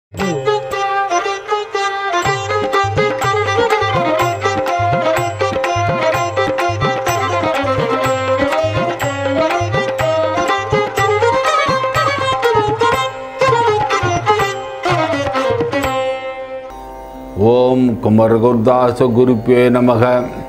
ஓம் குமரகுர்தாச குருப்பே நமக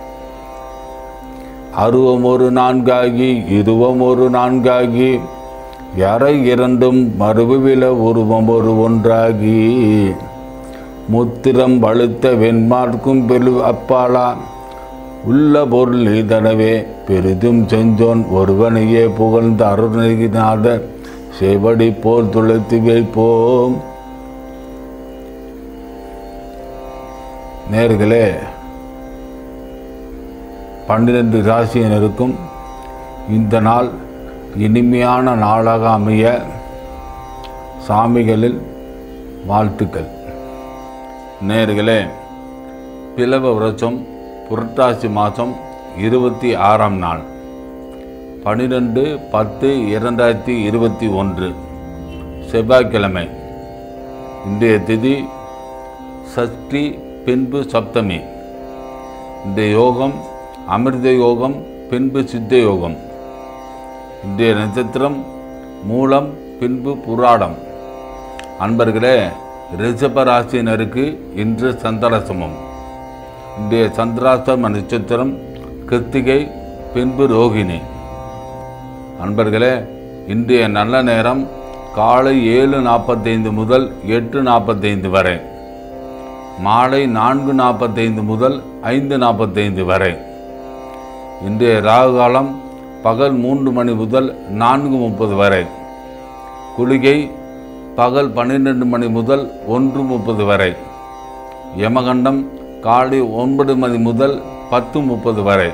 அருவம் ஒரு நான்காகி இருவம் ஒரு நான்காகி எறை இரண்டும் மறுவில உருவம் ஒரு ஒன்றாகி முத்திரம் வழுத்த வெண்மார்க்கும் பெரு அப்பாலா உள்ள பொருள் நீதனவே பெரிதும் செஞ்சோன் ஒருவனையே புகழ்ந்த அருணகிநாத செவடி போல் துளைத்து வைப்போம் நேர்களே பன்னிரண்டு ராசியினருக்கும் இந்த நாள் இனிமையான நாளாக அமைய சாமிகளில் வாழ்த்துக்கள் நேர்களே பிளவ விரட்சம் புரட்டாசி மாதம் இருபத்தி ஆறாம் நாள் பன்னிரெண்டு பத்து இரண்டாயிரத்தி இருபத்தி ஒன்று செவ்வாய்க்கிழமை இன்றைய திதி சஷ்டி பின்பு சப்தமி இந்த யோகம் அமிர்த யோகம் பின்பு சித்த யோகம் இன்றைய நட்சத்திரம் மூலம் பின்பு புராடம் அன்பர்களே ரிஷப ராசியினருக்கு இன்று சந்திராசிரமம் இன்றைய சந்திராசிரம நட்சத்திரம் கிருத்திகை பின்பு ரோகிணி அன்பர்களே இன்றைய நல்ல நேரம் காலை ஏழு நாற்பத்தைந்து முதல் எட்டு நாற்பத்தைந்து வரை மாலை நான்கு நாற்பத்தைந்து முதல் ஐந்து நாற்பத்தைந்து வரை இன்றைய ராகு காலம் பகல் மூன்று மணி முதல் நான்கு முப்பது வரை குளிகை பகல் பன்னிரெண்டு மணி முதல் ஒன்று முப்பது வரை யமகண்டம் காலை ஒன்பது மணி முதல் பத்து முப்பது வரை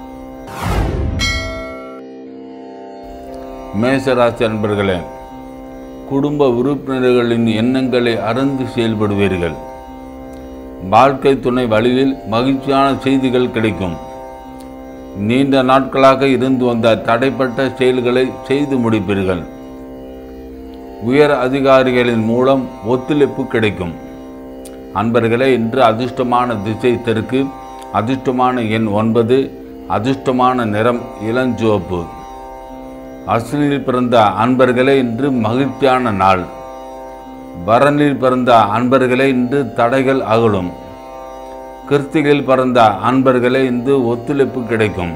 மேசராசி அன்பர்களே குடும்ப உறுப்பினர்களின் எண்ணங்களை அறந்து செயல்படுவீர்கள் வாழ்க்கை துணை வழியில் மகிழ்ச்சியான செய்திகள் கிடைக்கும் நீண்ட நாட்களாக இருந்து வந்த தடைப்பட்ட செயல்களை செய்து முடிப்பீர்கள் உயர் அதிகாரிகளின் மூலம் ஒத்துழைப்பு கிடைக்கும் அன்பர்களே இன்று அதிர்ஷ்டமான திசை தெற்கு அதிர்ஷ்டமான எண் ஒன்பது அதிர்ஷ்டமான நிறம் இளஞ்சிவப்பு அஸ்வினில் பிறந்த அன்பர்களே இன்று மகிழ்ச்சியான நாள் பரணில் பிறந்த அன்பர்களே இன்று தடைகள் அகலும் கிருத்திகையில் பிறந்த அன்பர்களே இன்று ஒத்துழைப்பு கிடைக்கும்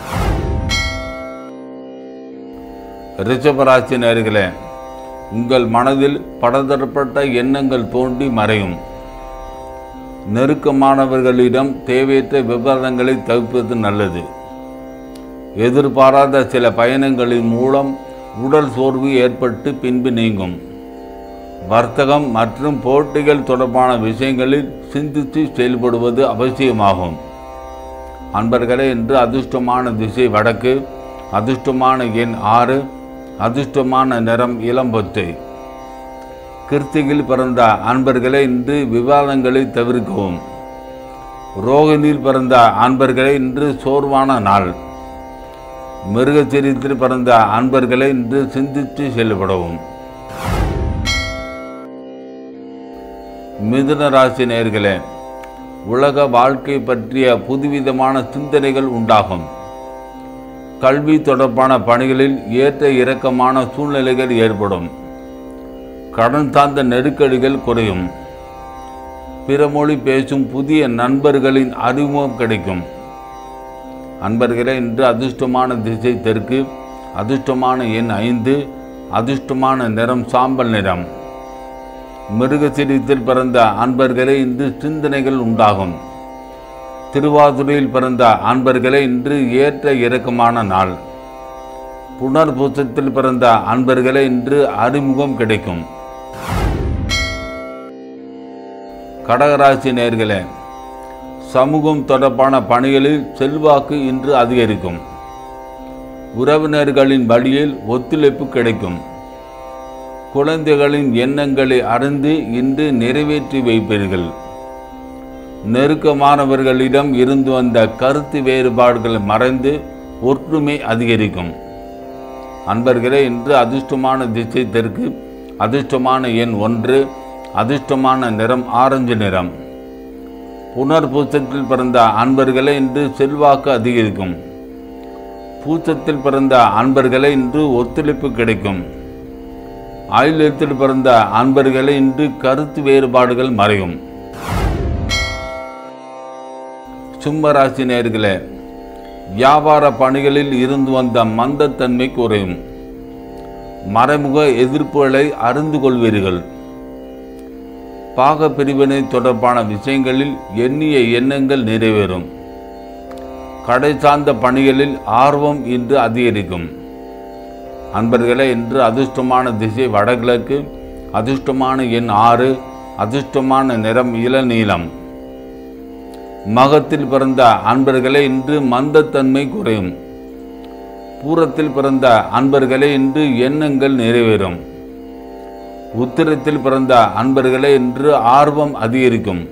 ரிஷபராசி நேர்களே உங்கள் மனதில் படதரப்பட்ட எண்ணங்கள் தோன்றி மறையும் நெருக்கமானவர்களிடம் தேவையற்ற விவாதங்களை தவிர்ப்பது நல்லது எதிர்பாராத சில பயணங்களின் மூலம் உடல் சோர்வு ஏற்பட்டு பின்பு நீங்கும் வர்த்தகம் மற்றும் போட்டிகள் தொடர்பான விஷயங்களில் சிந்தித்து செயல்படுவது அவசியமாகும் அன்பர்களே இன்று அதிர்ஷ்டமான திசை வடக்கு அதிர்ஷ்டமான எண் ஆறு அதிர்ஷ்டமான நிறம் இளம்பொத்தை கிருத்திகில் பிறந்த அன்பர்களே இன்று விவாதங்களை தவிர்க்கவும் ரோகிணியில் பிறந்த அன்பர்களே இன்று சோர்வான நாள் மிருகச்சரித்தில் பிறந்த அன்பர்களே இன்று சிந்தித்து செயல்படவும் மிதுன ராசி நேர்களே உலக வாழ்க்கை பற்றிய புதுவிதமான சிந்தனைகள் உண்டாகும் கல்வி தொடர்பான பணிகளில் ஏற்ற இறக்கமான சூழ்நிலைகள் ஏற்படும் கடன் சார்ந்த நெருக்கடிகள் குறையும் பிற மொழி பேசும் புதிய நண்பர்களின் அறிமுகம் கிடைக்கும் அன்பர்களே இன்று அதிர்ஷ்டமான திசை தெற்கு அதிர்ஷ்டமான எண் ஐந்து அதிர்ஷ்டமான நிறம் சாம்பல் நிறம் மிருகசிரித்தில் பிறந்த அன்பர்களே இன்று சிந்தனைகள் உண்டாகும் திருவாதுரையில் பிறந்த அன்பர்களே இன்று ஏற்ற இறக்கமான நாள் புனர்பூசத்தில் பிறந்த அன்பர்களே இன்று அறிமுகம் கிடைக்கும் கடகராசி நேர்களே சமூகம் தொடர்பான பணிகளில் செல்வாக்கு இன்று அதிகரிக்கும் உறவினர்களின் வழியில் ஒத்துழைப்பு கிடைக்கும் குழந்தைகளின் எண்ணங்களை அறிந்து இன்று நிறைவேற்றி வைப்பீர்கள் நெருக்கமானவர்களிடம் இருந்து வந்த கருத்து வேறுபாடுகள் மறைந்து ஒற்றுமை அதிகரிக்கும் அன்பர்களே இன்று அதிர்ஷ்டமான திசை தெற்கு அதிர்ஷ்டமான எண் ஒன்று அதிர்ஷ்டமான நிறம் ஆரஞ்சு நிறம் புனர் பூசத்தில் பிறந்த அன்பர்களை இன்று செல்வாக்கு அதிகரிக்கும் பூசத்தில் பிறந்த அன்பர்களை இன்று ஒத்துழைப்பு கிடைக்கும் ஆயுளத்தில் பிறந்த அன்பர்களை இன்று கருத்து வேறுபாடுகள் மறையும் சிம்மராசி நேர்களே வியாபார பணிகளில் இருந்து வந்த மந்தத்தன்மை குறையும் மறைமுக எதிர்ப்புகளை அறிந்து கொள்வீர்கள் பாக பிரிவினை தொடர்பான விஷயங்களில் எண்ணிய எண்ணங்கள் நிறைவேறும் கடை சார்ந்த பணிகளில் ஆர்வம் இன்று அதிகரிக்கும் அன்பர்களே இன்று அதிர்ஷ்டமான திசை வடகிழக்கு அதிர்ஷ்டமான எண் ஆறு அதிர்ஷ்டமான நிறம் இளநீலம் மகத்தில் பிறந்த அன்பர்களே இன்று மந்தத்தன்மை குறையும் பூரத்தில் பிறந்த அன்பர்களே இன்று எண்ணங்கள் நிறைவேறும் உத்திரத்தில் பிறந்த அன்பர்களே இன்று ஆர்வம் அதிகரிக்கும்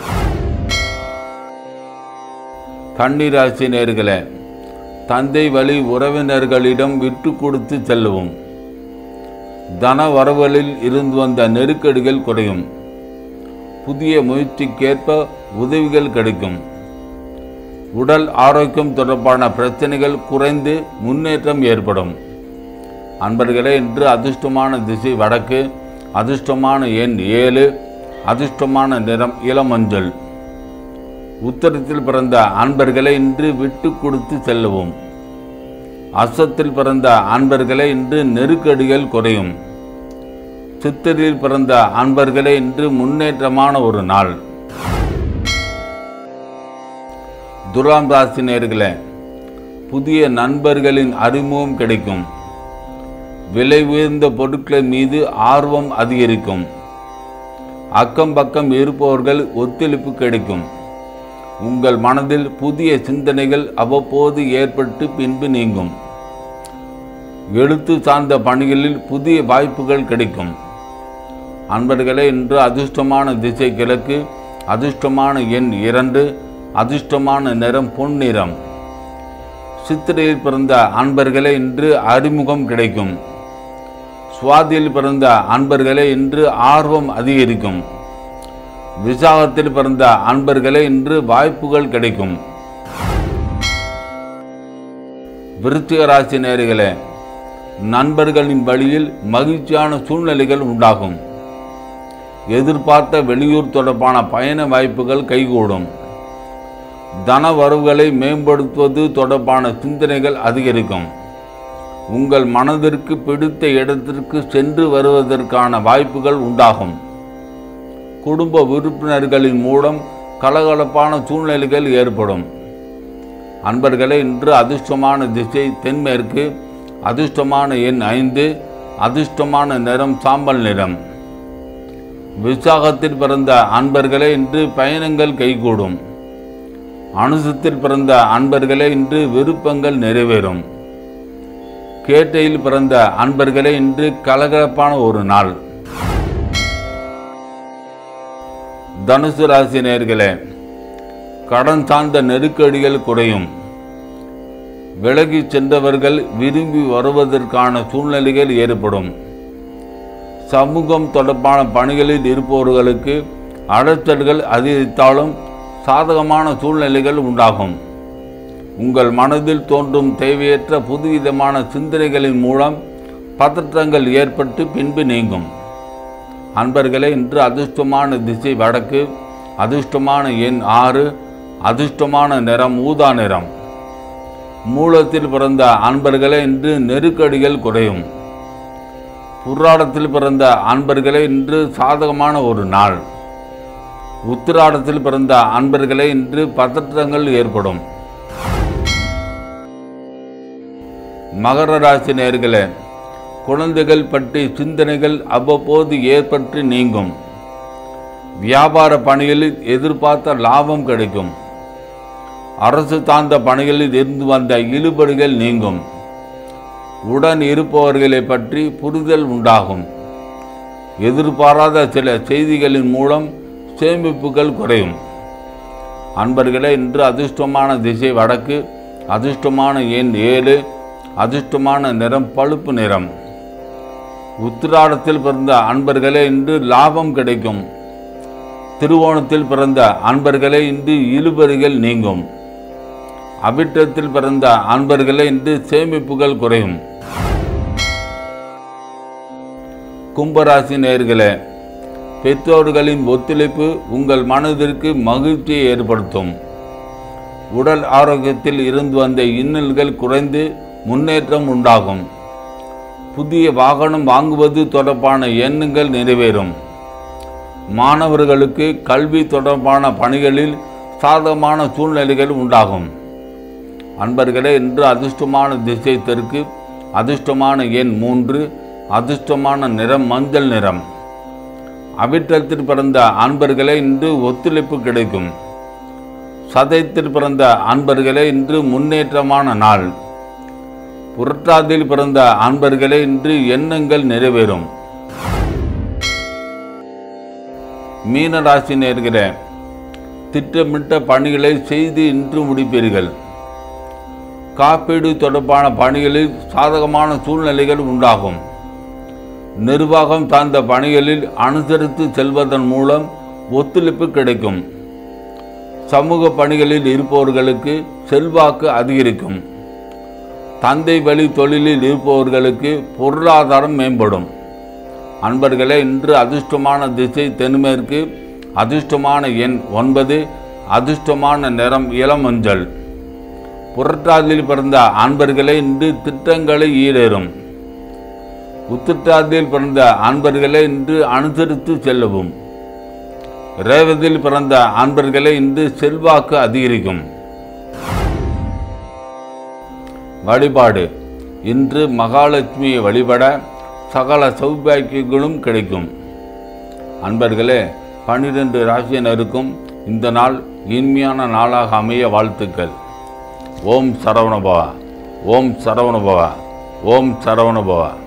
கன்னிராசி நேர்களே தந்தை வழி உறவினர்களிடம் விட்டு கொடுத்து செல்லவும் தன வரவுகளில் இருந்து வந்த நெருக்கடிகள் குறையும் புதிய முயற்சிக்கேற்ப உதவிகள் கிடைக்கும் உடல் ஆரோக்கியம் தொடர்பான பிரச்சனைகள் குறைந்து முன்னேற்றம் ஏற்படும் அன்பர்களே இன்று அதிர்ஷ்டமான திசை வடக்கு அதிர்ஷ்டமான எண் ஏழு அதிர்ஷ்டமான நிறம் இளமஞ்சள் உத்தரத்தில் பிறந்த அன்பர்களை இன்று விட்டு கொடுத்து செல்லவும் அசத்தில் பிறந்த அன்பர்களை இன்று நெருக்கடிகள் குறையும் சித்திரில் பிறந்த அன்பர்களே இன்று முன்னேற்றமான ஒரு நாள் துலாம் ராசி நேர்களே புதிய நண்பர்களின் அறிமுகம் கிடைக்கும் விலை உயர்ந்த பொருட்களின் மீது ஆர்வம் அதிகரிக்கும் அக்கம் பக்கம் இருப்பவர்கள் ஒத்துழைப்பு கிடைக்கும் உங்கள் மனதில் புதிய சிந்தனைகள் அவ்வப்போது ஏற்பட்டு பின்பு நீங்கும் எழுத்து சார்ந்த பணிகளில் புதிய வாய்ப்புகள் கிடைக்கும் அன்பர்களே இன்று அதிர்ஷ்டமான திசை கிழக்கு அதிர்ஷ்டமான எண் இரண்டு அதிர்ஷ்டமான நிறம் பொன்னிறம் சித்திரையில் பிறந்த அன்பர்களே இன்று அறிமுகம் கிடைக்கும் சுவாதியில் பிறந்த அன்பர்களே இன்று ஆர்வம் அதிகரிக்கும் விசாகத்தில் பிறந்த அன்பர்களே இன்று வாய்ப்புகள் கிடைக்கும் விருச்சிக ராசி நேர்களே நண்பர்களின் வழியில் மகிழ்ச்சியான சூழ்நிலைகள் உண்டாகும் எதிர்பார்த்த வெளியூர் தொடர்பான பயண வாய்ப்புகள் கைகூடும் தன வரவுகளை மேம்படுத்துவது தொடர்பான சிந்தனைகள் அதிகரிக்கும் உங்கள் மனதிற்கு பிடித்த இடத்திற்கு சென்று வருவதற்கான வாய்ப்புகள் உண்டாகும் குடும்ப உறுப்பினர்களின் மூலம் கலகலப்பான சூழ்நிலைகள் ஏற்படும் அன்பர்களே இன்று அதிர்ஷ்டமான திசை தென்மேற்கு அதிர்ஷ்டமான எண் ஐந்து அதிர்ஷ்டமான நிறம் சாம்பல் நிறம் விசாகத்தில் பிறந்த அன்பர்களே இன்று பயணங்கள் கைகூடும் அனுசத்தில் பிறந்த அன்பர்களே இன்று விருப்பங்கள் நிறைவேறும் கேட்டையில் பிறந்த அன்பர்களே இன்று கலகலப்பான ஒரு நாள் தனுசு ராசி நேர்களே கடன் சார்ந்த நெருக்கடிகள் குறையும் விலகி சென்றவர்கள் விரும்பி வருவதற்கான சூழ்நிலைகள் ஏற்படும் சமூகம் தொடர்பான பணிகளில் இருப்பவர்களுக்கு அலைச்சல்கள் அதிகரித்தாலும் சாதகமான சூழ்நிலைகள் உண்டாகும் உங்கள் மனதில் தோன்றும் தேவையற்ற புதுவிதமான சிந்தனைகளின் மூலம் பதற்றங்கள் ஏற்பட்டு பின்பு நீங்கும் அன்பர்களே இன்று அதிர்ஷ்டமான திசை வடக்கு அதிர்ஷ்டமான எண் ஆறு அதிர்ஷ்டமான நிறம் ஊதா நிறம் மூலத்தில் பிறந்த அன்பர்களே இன்று நெருக்கடிகள் குறையும் புராடத்தில் பிறந்த அன்பர்களே இன்று சாதகமான ஒரு நாள் உத்திராடத்தில் பிறந்த அன்பர்களே இன்று பதற்றங்கள் ஏற்படும் மகர ராசி நேர்களே குழந்தைகள் பற்றி சிந்தனைகள் அவ்வப்போது ஏற்பட்டு நீங்கும் வியாபார பணிகளில் எதிர்பார்த்த லாபம் கிடைக்கும் அரசு சார்ந்த பணிகளில் இருந்து வந்த இழுபடிகள் நீங்கும் உடன் இருப்பவர்களை பற்றி புரிதல் உண்டாகும் எதிர்பாராத சில செய்திகளின் மூலம் சேமிப்புகள் குறையும் அன்பர்களே இன்று அதிர்ஷ்டமான திசை வடக்கு அதிர்ஷ்டமான எண் ஏழு அதிர்ஷ்டமான நிறம் பழுப்பு நிறம் உத்திராடத்தில் பிறந்த அன்பர்களே இன்று லாபம் கிடைக்கும் திருவோணத்தில் பிறந்த அன்பர்களே இன்று இழுபறிகள் நீங்கும் அவிட்டத்தில் பிறந்த அன்பர்களே இன்று சேமிப்புகள் குறையும் கும்பராசி நேர்களே பெற்றோர்களின் ஒத்துழைப்பு உங்கள் மனதிற்கு மகிழ்ச்சியை ஏற்படுத்தும் உடல் ஆரோக்கியத்தில் இருந்து வந்த இன்னல்கள் குறைந்து முன்னேற்றம் உண்டாகும் புதிய வாகனம் வாங்குவது தொடர்பான எண்ணங்கள் நிறைவேறும் மாணவர்களுக்கு கல்வி தொடர்பான பணிகளில் சாதகமான சூழ்நிலைகள் உண்டாகும் அன்பர்களே இன்று அதிர்ஷ்டமான திசை தெற்கு அதிர்ஷ்டமான எண் மூன்று அதிர்ஷ்டமான நிறம் மஞ்சள் நிறம் அவிட்டத்தில் பிறந்த அன்பர்களே இன்று ஒத்துழைப்பு கிடைக்கும் சதயத்தில் பிறந்த அன்பர்களே இன்று முன்னேற்றமான நாள் புரட்டாதியில் பிறந்த அன்பர்களே இன்று எண்ணங்கள் நிறைவேறும் மீனராசி நேர்கிற திட்டமிட்ட பணிகளை செய்து இன்று முடிப்பீர்கள் காப்பீடு தொடர்பான பணிகளில் சாதகமான சூழ்நிலைகள் உண்டாகும் நிர்வாகம் சார்ந்த பணிகளில் அனுசரித்து செல்வதன் மூலம் ஒத்துழைப்பு கிடைக்கும் சமூக பணிகளில் இருப்பவர்களுக்கு செல்வாக்கு அதிகரிக்கும் தந்தை வழி தொழிலில் இருப்பவர்களுக்கு பொருளாதாரம் மேம்படும் அன்பர்களே இன்று அதிர்ஷ்டமான திசை தென்மேற்கு அதிர்ஷ்டமான எண் ஒன்பது அதிர்ஷ்டமான நிறம் இளமஞ்சள் புரட்டாதியில் பிறந்த அன்பர்களே இன்று திட்டங்களை ஈடேறும் உத்திட்டாதியில் பிறந்த அன்பர்களே இன்று அனுசரித்து செல்லவும் ரேவதியில் பிறந்த அன்பர்களே இன்று செல்வாக்கு அதிகரிக்கும் வழிபாடு இன்று மகாலட்சுமியை வழிபட சகல சௌபாக்கியங்களும் கிடைக்கும் அன்பர்களே பன்னிரண்டு ராசியினருக்கும் இந்த நாள் இனிமையான நாளாக அமைய வாழ்த்துக்கள் ஓம் சரவணபவா ஓம் சரவணபவா ஓம் சரவணபவா